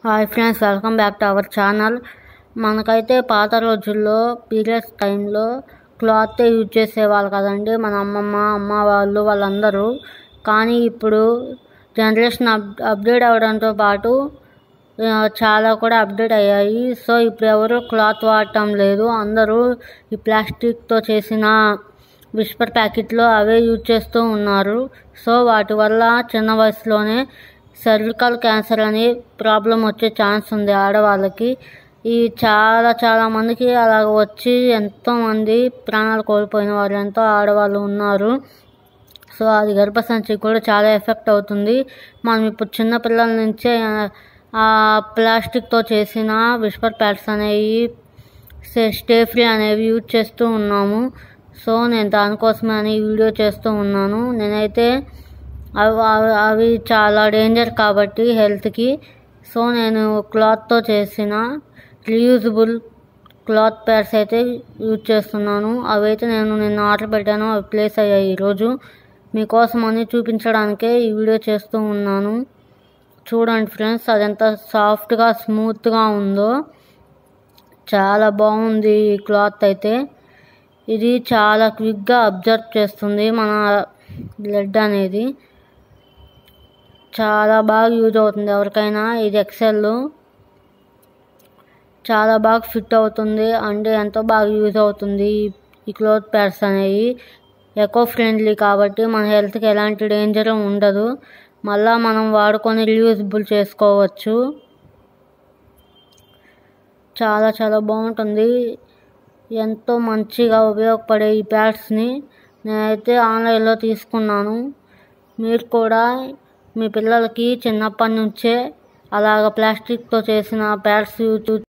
hi friends welcome back to our channel మనకైతే పాత రోజుల్లో పీరియడ్స్ టైంలో క్లాత్ యూజ్ చేసేవాళ్ళు కదండి మన అమ్మమ్మ అమ్మ వాళ్ళు వాళ్ళందరూ కానీ ఇప్పుడు జనరేషన్ అప్ అప్డేట్ అవ్వడంతో పాటు ఆ, చాలా కూడా అప్డేట్ అయ్యాయి సో ఇప్పుడు ఎవరు క్లాత్ వాడటం లేదు అందరూ ఈ ప్లాస్టిక్తో చేసిన విస్పర్ ప్యాకెట్లో అవే యూజ్ చేస్తూ ఉన్నారు సో వాటి వల్ల చిన్న వయసులోనే సర్వికల్ క్యాన్సర్ అనే ప్రాబ్లం వచ్చే ఛాన్స్ ఉంది ఆడవాళ్ళకి ఈ చాలా చాలా మందికి అలా వచ్చి ఎంతోమంది ప్రాణాలు కోల్పోయిన వారు ఎంతో ఆడవాళ్ళు ఉన్నారు సో అది గర్భసంచికి కూడా చాలా ఎఫెక్ట్ అవుతుంది మనం ఇప్పుడు చిన్న పిల్లల నుంచే ఆ ప్లాస్టిక్తో చేసిన విస్పర్ ప్యాడ్స్ అనేవి స్టే ఫ్రీ అనేవి యూజ్ చేస్తూ ఉన్నాము సో నేను దానికోసమే అని వీడియో చేస్తూ ఉన్నాను నేనైతే అవి అవి- అవి చాలా డేంజర్ కాబట్టి హెల్త్కి సో నేను క్లాత్తో చేసిన రీయూజబుల్ క్లాత్ ప్యాడ్స్ అయితే యూజ్ చేస్తున్నాను అవైతే నేను నిన్న ఆర్డర్ పెట్టాను అవి ప్లేస్ అయ్యాయి ఈరోజు మీకోసం అని చూపించడానికే ఈ వీడియో చేస్తూ ఉన్నాను చూడండి ఫ్రెండ్స్ అది ఎంత సాఫ్ట్గా స్మూత్గా ఉందో చాలా బాగుంది ఈ క్లాత్ అయితే ఇది చాలా క్విక్గా అబ్జర్వ్ చేస్తుంది మన బ్లడ్ అనేది చాలా బాగా యూజ్ అవుతుంది ఎవరికైనా ఇది ఎక్సెల్ చాలా బాగా ఫిట్ అవుతుంది అంటే ఎంతో బాగా యూజ్ అవుతుంది ఈ- ఈ క్లోత్ ప్యాడ్స్ అనేవి ఎకో ఫ్రెండ్లీ కాబట్టి మన హెల్త్కి ఎలాంటి డేంజర్ ఉండదు మళ్ళా మనం వాడుకొని రీయూజబుల్ చేసుకోవచ్చు చాలా చాలా బాగుంటుంది ఎంతో మంచిగా ఉపయోగపడే ఈ ప్యాడ్స్ని నేనైతే ఆన్లైన్లో తీసుకున్నాను మీరు కూడా మీ పిల్లలకి చిన్నప్పటి నుంచే అలాగ ప్లాస్టిక్తో చేసిన ప్యాడ్స్ యూజ్